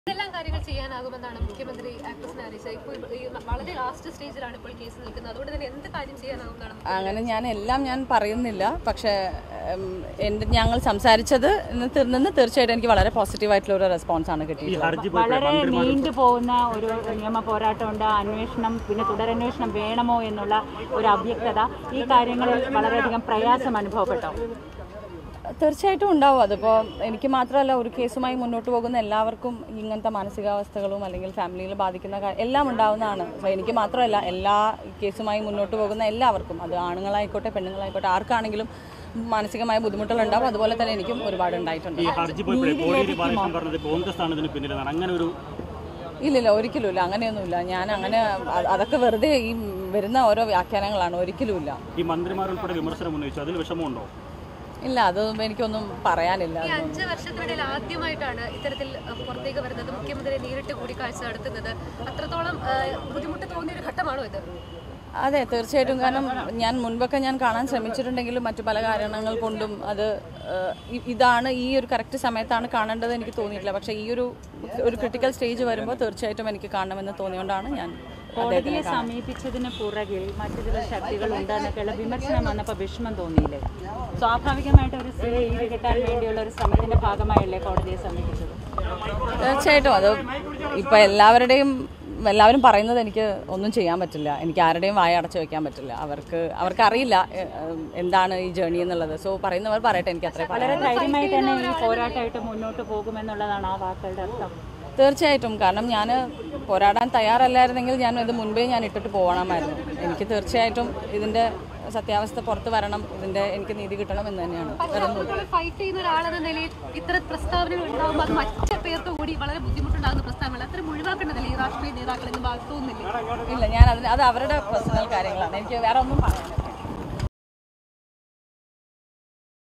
എന്തെല്ലാം കാര്യങ്ങൾ ചെയ്യാനാകുമെന്നാണ് മുഖ്യമന്ത്രി ആക്ട്രസിനെ അറിയിച്ചത് ഇപ്പോൾ ഈ വളരെ ലാസ്റ്റ് സ്റ്റേജിലാണ് ഇപ്പോൾ കേസ് നിൽക്കുന്നത് അതുകൊണ്ട് തന്നെ എന്ത് കാര്യം ചെയ്യാനാകുമെന്നാണ് അങ്ങനെ ഞാൻ എല്ലാം ഞാൻ പറയുന്നില്ല പക്ഷേ ഉം, എൻ്റെ ഞങ്ങൾ സംസാരിച്ചത് നിന്ന് നിന്ന് തീർച്ചയായിട്ടും എനിക്ക് വളരെ പോസിറ്റീവായിട്ടുള്ള ഒരു റെസ്പോൺസ് ആണ് ഈ കിട്ടിയിട്ടുള്ളത് ഹർജി പോയപ്പോഴേ വളരെ മന്ത്രിമാർ നീണ്ടു പോകുന്ന ഒരു നിയമ പോരാട്ടമുണ്ട് അന്വേഷണം പിന്നെ തുടരന്വേഷണം വേണമോ എന്നുള്ള ഒരു അവ്യക്തത ഈ കാര്യങ്ങളിൽ വളരെയധികം പ്രയാസം അനുഭവപ്പെട്ടോ തീർച്ചയായിട്ടും ഉണ്ടാവും അതിപ്പോൾ എനിക്ക് മാത്രമല്ല ഒരു കേസുമായി മുന്നോട്ട് പോകുന്ന എല്ലാവർക്കും ഇങ്ങനത്തെ മാനസികാവസ്ഥകളും അല്ലെങ്കിൽ ഫാമിലിയിൽ ബാധിക്കുന്ന കാ- എല്ലാം ഉണ്ടാവുന്നതാണ് അപ്പോൾ എനിക്ക് മാത്രമല്ല എല്ലാ കേസുമായി മുന്നോട്ട് പോകുന്ന എല്ലാവർക്കും അത് ആണുങ്ങളായിക്കോട്ടെ പെണ്ണുങ്ങളായിക്കോട്ടെ ആർക്കാണെങ്കിലും മാനസികമായ ബുദ്ധിമുട്ടുകളുണ്ടാവും അതുപോലെ തന്നെ എനിക്കും ഒരുപാട് ഉണ്ടായിട്ടുണ്ട് ഈ ഹർജി പോയപ്പോഴേ കോടിയേരി ബാലകൃഷ്ണൻ പറഞ്ഞത് കോൺഗ്രസ് ആണ് ഇതിന് പിന്നിലെന്നാണ് അങ്ങനെ ഒരു ഇല്ലില്ല ഒരിക്കലുമില്ല അങ്ങനെയൊന്നുമില്ല ഞാൻ അങ്ങനെ അ- അതൊക്കെ വെറുതെ ഈ വരുന്ന ഓരോ വ്യാഖ്യാനങ്ങളാണ് ഒരിക്കലുമില്ല ഈ മന്ത്രിമാർ ഉൾപ്പെടെ വിമർശനം ഉന്നയിച്ചു അതിൽ വിഷമമുണ്ടോ ഇല്ല അതൊന്നും എനിക്കൊന്നും പറയാനില്ല ഈ അഞ്ച് വർഷത്തിനിടയിൽ ആദ്യമായിട്ടാണ് ഇത്തരത്തിൽ അഹ്, പുറത്തേക്ക് വരുന്നത് മുഖ്യമന്ത്രി നേരിട്ട് കൂടിക്കാഴ്ച നടത്തുന്നത് അത്രത്തോളം അഹ്, ബുദ്ധിമുട്ട് തോന്നിയ ഒരു ഘട്ടമാണോ ഇത് അതെ തീർച്ചയായിട്ടും കാരണം ഞാൻ മുൻപൊക്കെ ഞാൻ കാണാൻ ശ്രമിച്ചിട്ടുണ്ടെങ്കിലും മറ്റു പല കാരണങ്ങൾ കൊണ്ടും അത് ഏഹ്, ഇ- ഇതാണ് ഈ ഒരു കറക്റ്റ് സമയത്താണ് കാണേണ്ടത് എനിക്ക് തോന്നിയിട്ടില്ല പക്ഷേ ഈ ഒരു ഒരു ക്രിട്ടിക്കൽ സ്റ്റേജ് വരുമ്പോൾ തീർച്ചയായിട്ടും എനിക്ക് കാണണമെന്ന് തോന്നിയോണ്ടാണ് ഞാൻ കോടതിയെ സമീപിച്ചതിന് പുറകിൽ മറ്റു ചില ശക്തികൾ ഉണ്ടെന്നൊക്കെയുള്ള വിമർശനം വന്നപ്പോൾ വിഷമം തോന്നിയില്ലേ സ്വാഭാവികമായിട്ട് ഒരു സ്ത്രീ ഈട് കിട്ടാൻ വേണ്ടിയുള്ള ഒരു ശ്രമത്തിന്റെ ഭാഗമായല്ലേ കോടതിയെ സമീപിച്ചത് തീർച്ചയായിട്ടും അത് ഇപ്പം എല്ലാവരുടെയും എല്ലാവരും പറയുന്നത് എനിക്ക് ഒന്നും ചെയ്യാൻ പറ്റില്ല എനിക്ക് ആരുടെയും വായ അടച്ചു വെക്കാൻ പറ്റില്ല അവർക്ക് അവർക്കറിയില്ല എ- ഏഹ്, എന്താണ് ഈ ജേണി എന്നുള്ളത് സോ പറയുന്നവർ പറയട്ടെ എനിക്ക് അത്രേ പറയാം വളരെ ധൈര്യമായി തന്നെ ഈ പോരാട്ടമായിട്ട് മുന്നോട്ട് പോകുമെന്നുള്ളതാണ് ആ വാക്കുകളുടെ അർത്ഥം തീർച്ചയായിട്ടും കാരണം ഞാൻ പോരാടാൻ തയ്യാറല്ലായിരുന്നെങ്കിൽ ഞാൻ ഇത് മുൻപേ ഞാൻ ഇട്ടിട്ട് പോകണമായിരുന്നു എനിക്ക് തീർച്ചയായിട്ടും ഇതിൻ്റെ സത്യാവസ്ഥ പുറത്ത് വരണം ഇതിൻ്റെ എനിക്ക് നീതി കിട്ടണം എന്ന് തന്നെയാണ് വേറെ ഒന്നുമില്ല. ഫൈറ്റ് ചെയ്യുന്ന ഒരാളെന്ന നിലയിൽ ഇത്തരം പ്രസ്താവനകൾ ഉണ്ടാകുമ്പോൾ അത് മറ്റു പേർക്ക് കൂടി വളരെ ബുദ്ധിമുട്ടുണ്ടാകുന്ന പ്രസ്താവനകൾ അത്തരം ഒഴിവാക്കേണ്ടതല്ലേ ഈ രാഷ്ട്രീയ നേതാക്കൾ എന്ന് ഭാഗത്തു തോന്നുന്നില്ലേ ഇല്ല ഞാൻ അതിന് അത് അവരുടെ പേഴ്സണൽ കാര്യങ്ങളാണ് എനിക്ക് വേറെ ഒന്നും പറയാനില്ല